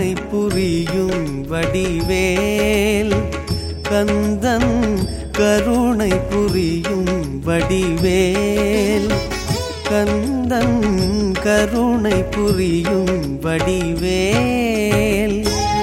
கருணை புரியும் வடிவேல் கந்தன் கருணை புரியும் வடிவேல் கந்தன் கருணை புரியும் வடிவேல்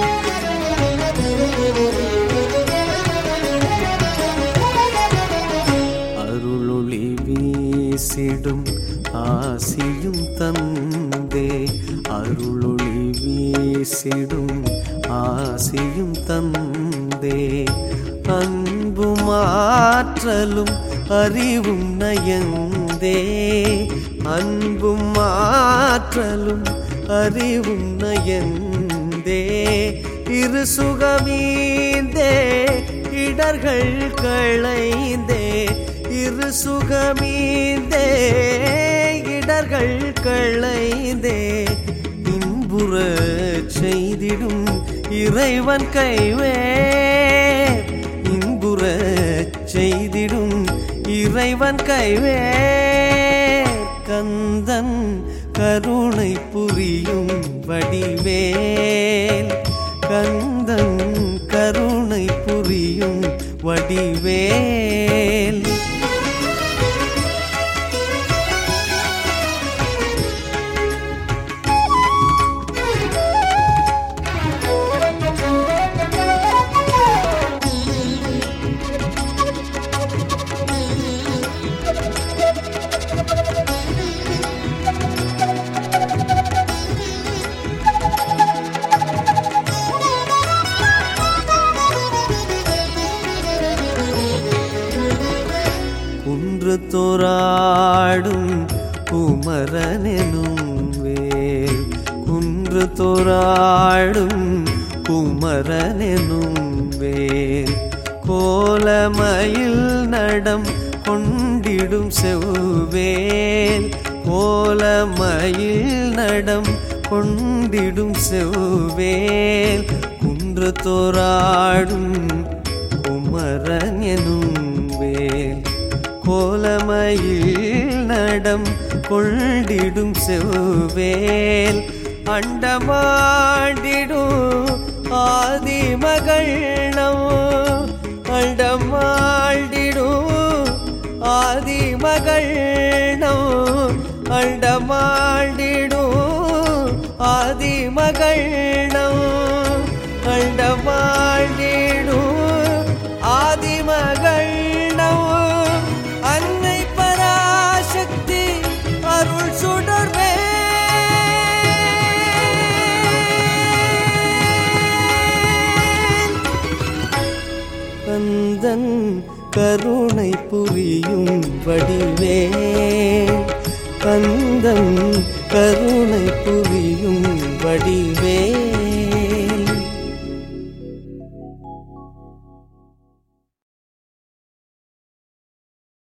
அருளொளி வீசிடும் ஆசியும் தந்தே அருளொளி வீசிடும் ஆசியும் தந்தே அன்பும் ஆற்றலும் அறிவும் நயந்தே அன்பும் ஆற்றலும் அறிவும் நயந்தே இரு சுகமீந்தே இடர்கள் களைந்தே இரு சுகமீந்தே இடர்கள் களைந்தே இன்புற செய்திடும் இறைவன் கைவே இன்புற செய்திடும் இறைவன் கைவே கந்தன் கருணை புரியும் வடிவேல் கந்தன் கருணை புரியும் வடிவேல் குன்று தோராடும் குமரனெனும் வேல் குன்று தோராடும் குமரனெனும் வேல் கோலமயில் நடம் கொண்டிடும் செவ்வேல் கோலமயில் நடம் கொண்டிடும் செவ்வேல் குன்று தோராடும் குமரன் எனும் வேல் கோலமயில் நடம் கொண்டிடும் செவ்வேல் அண்டமாண்டிடும் ஆதிமகள் நம் அண்டமாண்டிடும் ஆதிமகள் நம் அண்டமாண்டிடும் ஆதிமகள் நம் அண்டமாண்டிடும் ஆதிமகள் நம் அன்னை பராசக்தி அருள் சுடர்வே கந்தன் கருணை புரியும் வடிவேல் கந்தன் கருணை புரியும் வடிவேல்